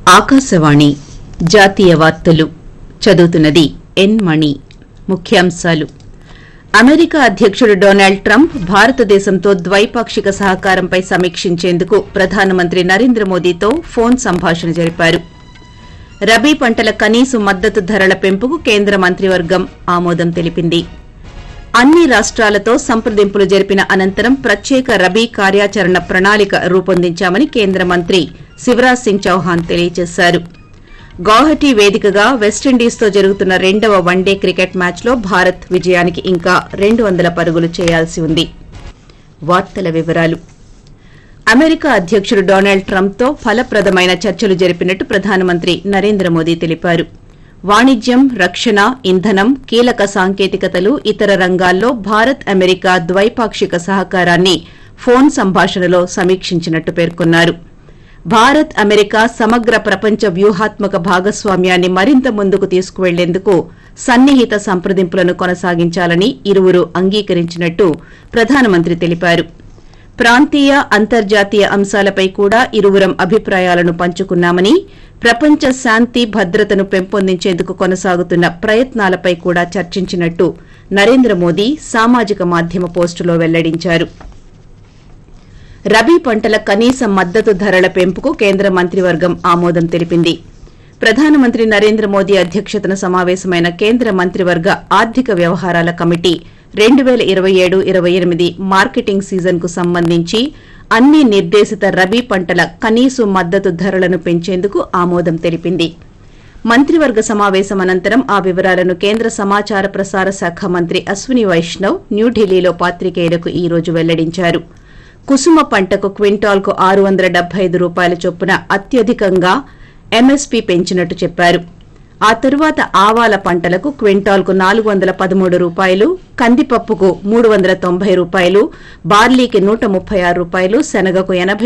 ఆకాశవాణి జాతీయ వార్తలు చదువుతున్నది ఎన్ మణి ముఖ్యాంశాలు అమెరికా అధ్యకుడు డొనాల్డ్ ట్రంప్ భారతదేశంతో ద్వైపాక్షిక సహకారంపై సమీక్షించేందుకు ప్రధానమంత్రి నరేంద్ర మోదీతో ఫోన్ సంభాషణ జరిపారు రబీ పంటల కనీస మద్దతు ధరల పెంపుకు కేంద్ర మంత్రివర్గం ఆమోదం తెలిపింది అన్ని రాష్ట్రాలతో సంప్రదింపులు జరిపిన అనంతరం ప్రత్యేక రబీ కార్యాచరణ ప్రణాళిక రూపొందించామని కేంద్ర మంత్రి శివరాజ్ సింగ్ చౌహాన్ తెలియజేశారు గౌహటి వేదికగా వెస్టిండీస్తో జరుగుతున్న రెండవ వన్డే క్రికెట్ మ్యాచ్లో భారత్ విజయానికి ఇంకా రెండు వందల పరుగులు చేయాల్సి ఉంది వార్తల వివరాలు అమెరికా అధ్యకుడు డొనాల్డ్ ట్రంప్తో ఫలప్రదమైన చర్చలు జరిపినట్టు ప్రధానమంత్రి నరేంద్ర మోదీ తెలిపారు వాణిజ్యం రక్షణ ఇంధనం కీలక సాంకేతికతలు ఇతర రంగాల్లో భారత్ అమెరికా ద్వైపాక్షిక సహకారాన్ని ఫోన్ సంభాషణలో సమీక్షించినట్టు పేర్కొన్నారు భారత్ అమెరికా సమగ్ర ప్రపంచ వ్యూహాత్మక భాగస్వామ్యాన్ని మరింత ముందుకు తీసుకువెళ్లేందుకు సన్నిహిత సంప్రదింపులను కొనసాగించాలని ఇరువురు అంగీకరించినట్టు ప్రధానమంత్రి తెలిపారు ప్రాంతీయ అంతర్జాతీయ అంశాలపై కూడా ఇరువురం అభిప్రాయాలను పంచుకున్నామని ప్రపంచ శాంతి భద్రతను పెంపొందించేందుకు కొనసాగుతున్న ప్రయత్నాలపై కూడా చర్చించినట్టు నరేంద్ర మోదీ సామాజిక మాధ్యమ పోస్టులో వెల్లడించారు రబీ పంటల కనీస మద్దతు ధరల పెంపుకు కేంద్ర మంత్రివర్గం ఆమోదం తెలిపింది ప్రధానమంత్రి నరేంద్ర మోదీ అధ్యక్షతన సమావేశమైన కేంద్ర మంత్రివర్గ ఆర్థిక వ్యవహారాల కమిటీ రెండు పేల ఇరవై ఏడు ఇరవై ఎనిమిది మార్కెటింగ్ సీజన్ కు సంబంధించి అన్ని నిర్దేశిత రబీ పంటల కనీసు మద్దతు ధరలను పెంచేందుకు ఆమోదం తెలిపింది మంత్రివర్గ సమావేశం అనంతరం ఆ వివరాలను కేంద్ర సమాచార ప్రసార శాఖ మంత్రి అశ్విని వైష్ణవ్ న్యూఢిల్లీలో పాత్రికేయులకు ఈ రోజు వెల్లడించారు కుసుమ పంటకు క్వింటాల్కు ఆరు వందల డెబ్బై ఐదు రూపాయల చొప్పున అత్యధికంగా ఎంఎస్పీ పెంచినట్టు చెప్పారు ఆ తరువాత ఆవాల పంటలకు క్వింటాల్కు నాలుగు వందల పదమూడు రూపాయలు కందిపప్పుకు మూడు వందల తొంభై రూపాయలు బార్లీకి నూట ముప్పై ఆరు రూపాయలు శనగకు ఎనభై